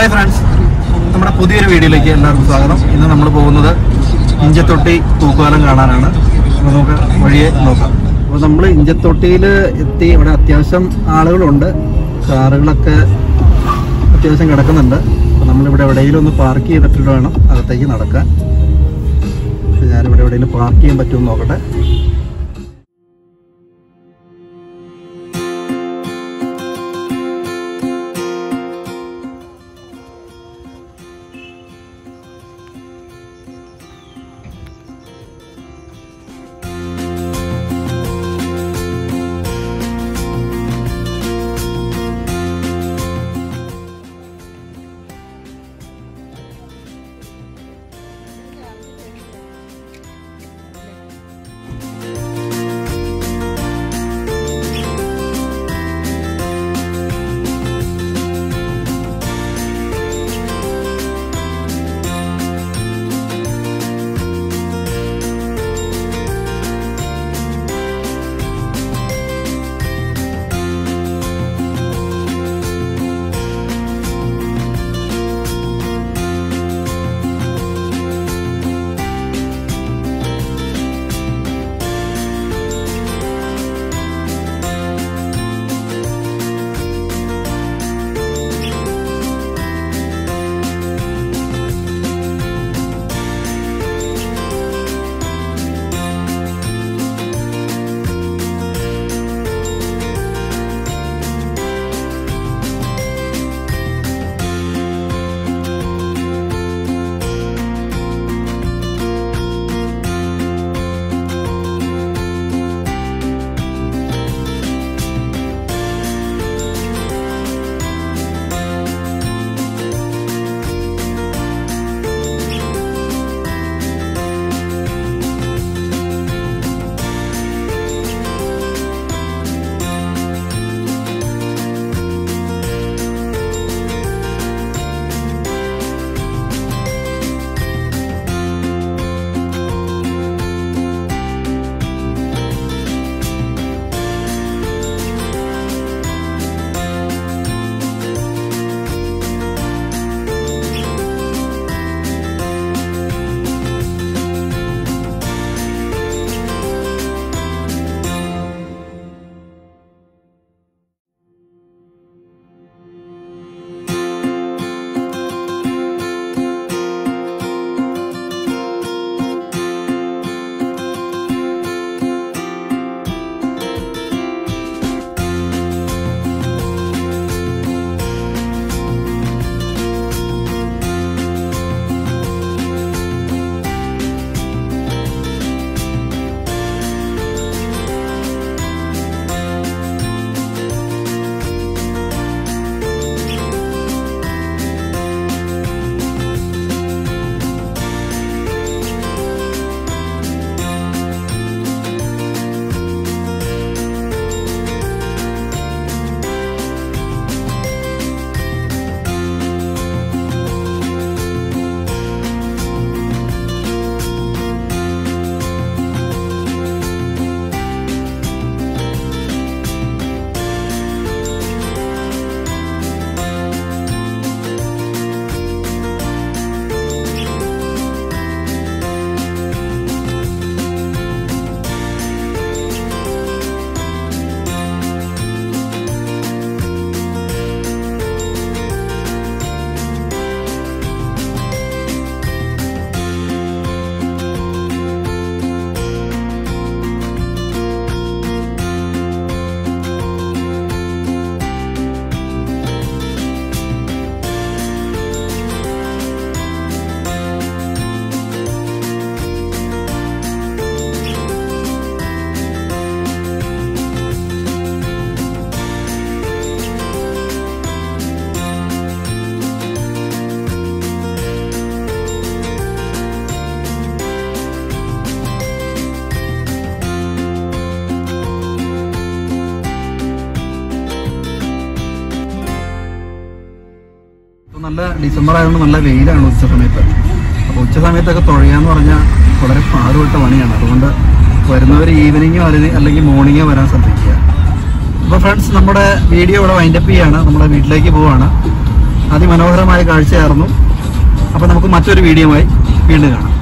hi friends നമ്മുടെ പുതിയൊരു വീഡിയോയിലേക്ക് എല്ലാവർക്കും സ്വാഗതം ഇന്ന് നമ്മൾ പോകുന്നത് ഇഞ്ചത്തൊട്ടി തൂക്കുവാലം കാണാനാണ് അപ്പോൾ നമുക്ക് വഴിയെ നോക്കാം അപ്പോൾ നമ്മൾ ഇഞ്ചത്തൊട്ടിയിൽ എത്തി ഇവിടെ അത്യാവശ്യം ആളുകളുണ്ട് കാറുകളൊക്കെ അത്യാവശ്യം കിടക്കുന്നുണ്ട് അപ്പോൾ നമ്മളിവിടെ എവിടെയെങ്കിലും ഒന്ന് പാർക്ക് ചെയ്തിട്ട് വേണം അകത്തേക്ക് നടക്കാൻ അപ്പോൾ ഞാനിവിടെ എവിടെയെങ്കിലും പാർക്ക് ചെയ്യാൻ പറ്റുമെന്ന് നോക്കട്ടെ നല്ല ഡിസംബർ ആയതുകൊണ്ട് നല്ല വെയിലാണ് ഉച്ച സമയത്ത് അപ്പോൾ ഉച്ച സമയത്തൊക്കെ തുഴയാന്ന് പറഞ്ഞാൽ വളരെ പാടുപെട്ട പണിയാണ് അതുകൊണ്ട് വരുന്നവർ ഈവനിങ്ങോ അല്ലെങ്കിൽ അല്ലെങ്കിൽ മോർണിംഗോ വരാൻ ശ്രദ്ധിക്കുക അപ്പോൾ ഫ്രണ്ട്സ് നമ്മുടെ വീഡിയോ ഇവിടെ വൈൻഡപ്പ് ചെയ്യാണ് നമ്മുടെ വീട്ടിലേക്ക് പോവാണ് അതിമനോഹരമായ കാഴ്ചയായിരുന്നു അപ്പോൾ നമുക്ക് മറ്റൊരു വീഡിയോയുമായി വീണ്ടും കാണാം